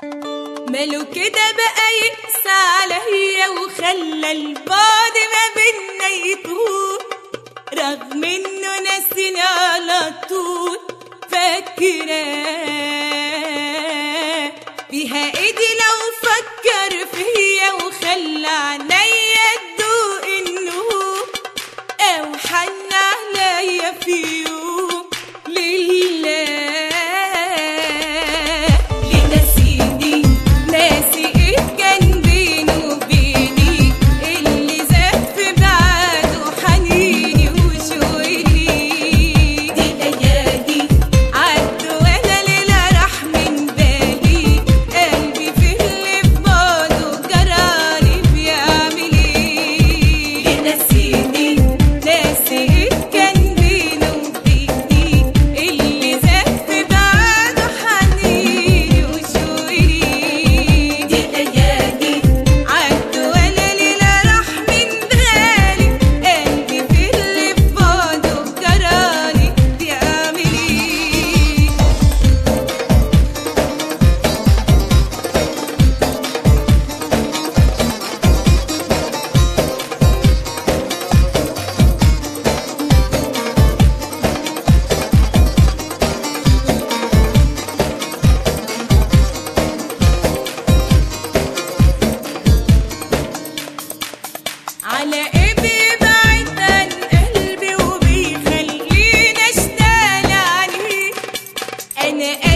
ماله كده بقى يقسى عليا وخلى البعد ما بينا يطول رغم انه ناسيني على طول فاكراه بيها ايدي لو فكر فيا وخلى عينيا تدوق النور او حن عليا في يوم لله لنسيني ناسي ايه كان بينه وبيني اللي زاد في بعده حنيني وشوقي دي ليالي عدوا ولا ليلة راح من بالي قلبي في اللي في بعده جرالي بيعمل ايه نسيني ناسي ايه كان بينه وبيني اللي زاد في بعده حنيني وشوقي دي ليالي عدوا ولا ليلة راح من بالي قلبي في اللي في بعده جرالي بيعمل ايه على ايه بيبعد عن قلبي وبيخليني اشتاق عليه انا